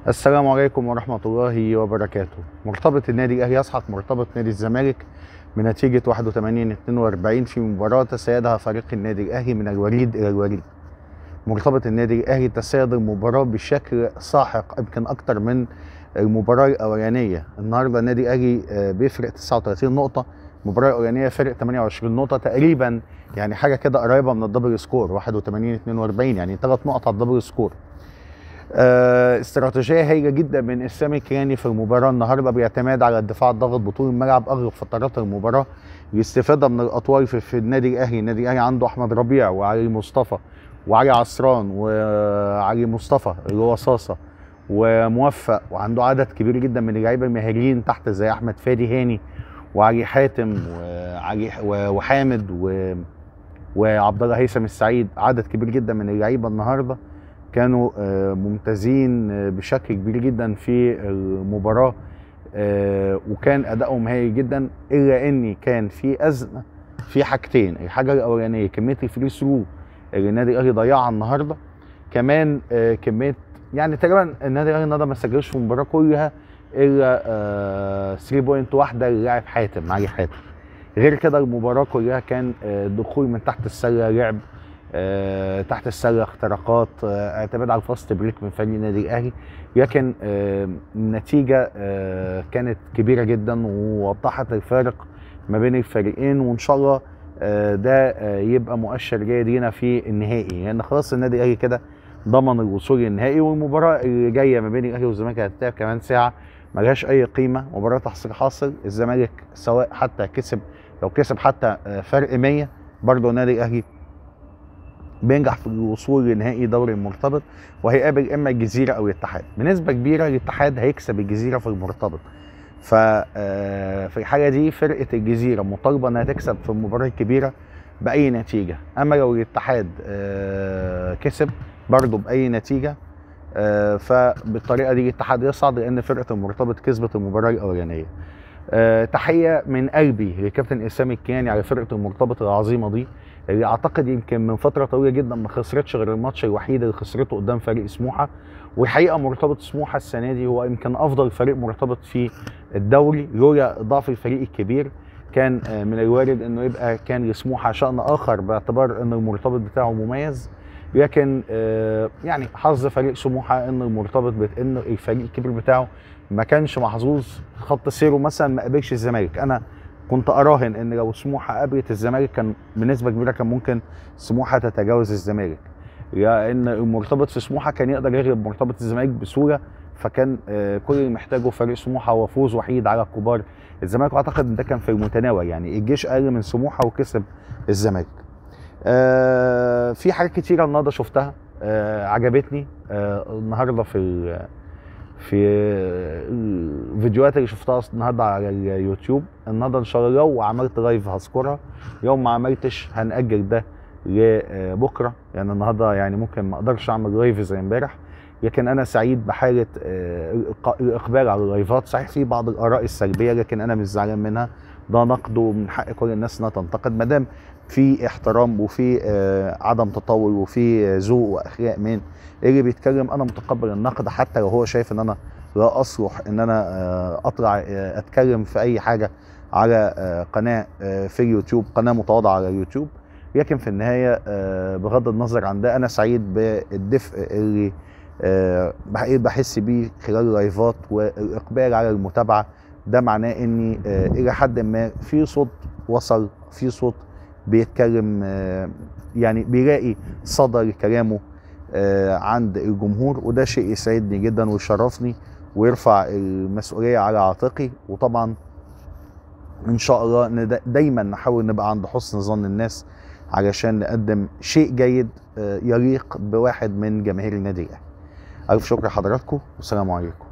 السلام عليكم ورحمة الله وبركاته مرتبط النادي الأهلي يسحق مرتبط نادي الزمالك بنتيجة 81 42 في مباراة تسيدها فريق النادي الأهلي من الوريد إلى الوريد مرتبط النادي الأهلي تسيد المباراة بشكل ساحق يمكن أكتر من المباراة الأولانية النهاردة النادي الأهلي آه، بيفرق 39 نقطة المباراة الأولانية فرق 28 نقطة تقريبا يعني حاجة كده قريبة من الدبل سكور 81 42 يعني ثلاث نقط على الدبل سكور آه، استراتيجيه هايله جدا من اسلام الكياني في المباراه النهارده باعتماد على الدفاع الضاغط بطول الملعب اغلب فترات المباراه الاستفاده من الاطوال في, في النادي الاهلي النادي الاهلي عنده احمد ربيع وعلي مصطفى وعلي عصران وعلي مصطفى اللي هو صاصه وموفق وعنده عدد كبير جدا من اللعيبه المهاجرين تحت زي احمد فادي هاني وعلي حاتم وعلي وحامد و وعبد الله هيثم السعيد عدد كبير جدا من اللعيبه النهارده كانوا آه، ممتازين آه، بشكل كبير جدا في المباراه آه، وكان ادائهم هايل جدا الا ان كان في ازمه في حاجتين الحاجه الاولانيه كميه الفري ثرو اللي النادي الاهلي ضيعها النهارده كمان كميه يعني تقريبا النادي الاهلي النهارده ما سجلش في المباراه كلها الا 3 بوينت واحده للاعب حاتم علي حاتم غير كده المباراه كلها كان دخول من تحت السله لعب آه، تحت السله اختراقات آه، اعتماد على الفاست بريك من فريق النادي الاهلي لكن آه، النتيجه كانت كبيره جدا ووضحت الفارق ما بين الفريقين وان شاء الله ده يبقى مؤشر جيد لينا في النهائي لان يعني خلاص النادي الاهلي كده ضمن الوصول للنهائي والمباراه اللي جايه ما بين الاهلي والزمالك هتتلعب كمان ساعه ملهاش اي قيمه مباراه تحصيل حاصل الزمالك سواء حتى كسب لو كسب حتى فرق 100 برضه النادي الاهلي بينجح في الوصول لنهائي دوري المرتبط وهيقابل اما الجزيره او الاتحاد بنسبه كبيره الاتحاد هيكسب الجزيره في المرتبط ففي آه، الحاله دي فرقه الجزيره مطالبه انها تكسب في المباراه الكبيره باي نتيجه اما لو الاتحاد آه، كسب برضه باي نتيجه آه، فبالطريقه دي الاتحاد يصعد لان فرقه المرتبط كسبت المباراه الاولانيه تحيه من قلبي لكابتن اسامه الكياني على فرقه المرتبط العظيمه دي اللي اعتقد يمكن من فتره طويله جدا ما خسرتش غير الماتش الوحيد اللي خسرته قدام فريق سموحه والحقيقه مرتبط سموحه السنه دي هو يمكن افضل فريق مرتبط في الدوري لولا ضعف الفريق الكبير كان آه، من الوارد انه يبقى كان لسموحه شان اخر باعتبار ان المرتبط بتاعه مميز لكن آه، يعني حظ فريق سموحه ان المرتبط ان الفريق الكبير بتاعه ما كانش محظوظ خط سيره مثلا ما قابلش الزمالك انا كنت اراهن ان لو سموحه قابلت الزمالك كان بنسبه كبيره كان ممكن سموحه تتجاوز الزمالك لان المرتبط في سموحه كان يقدر يغلب مرتبط الزمالك بسهوله فكان آه، كل اللي محتاجه فريق سموحه هو فوز وحيد على الكبار الزمالك اعتقد ان ده كان في المتناول يعني الجيش اقل من سموحه وكسب الزمالك آه، في حاجات كتيره النهارده شفتها آه، عجبتني النهارده في في الفيديوهات اللي شفتها النهارده على اليوتيوب النهارده ان شاء الله لو عملت لايف هذكرها لو ما عملتش هنأجل ده لبكره يعني النهارده يعني ممكن ما اقدرش اعمل لايف زي امبارح لكن انا سعيد بحاله آه، الاقبال على اللايفات صحيح في بعض الاراء السلبيه لكن انا مش زعلان منها ده نقد ومن حق كل الناس انها تنتقد ما دام في احترام وفي آه، عدم تطور وفي ذوق واخلاق من اللي بيتكلم انا متقبل النقد حتى لو هو شايف ان انا لا اصلح ان انا آه، اطلع آه، اتكلم في اي حاجه على قناه في اليوتيوب قناه متواضعه على اليوتيوب لكن في النهايه بغض النظر عن ده انا سعيد بالدفء اللي بحس بيه خلال اللايفات والاقبال على المتابعه ده معناه اني الى حد ما في صوت وصل في صوت بيتكلم آه، يعني بيلاقي صدى لكلامه آه، عند الجمهور وده شيء يسعدني جدا ويشرفني ويرفع المسؤوليه على عاتقي وطبعا ان شاء الله دايما نحاول نبقى عند حسن ظن الناس علشان نقدم شيء جيد آه، يليق بواحد من جماهير النادي الاهلي الف شكر لحضراتكم والسلام عليكم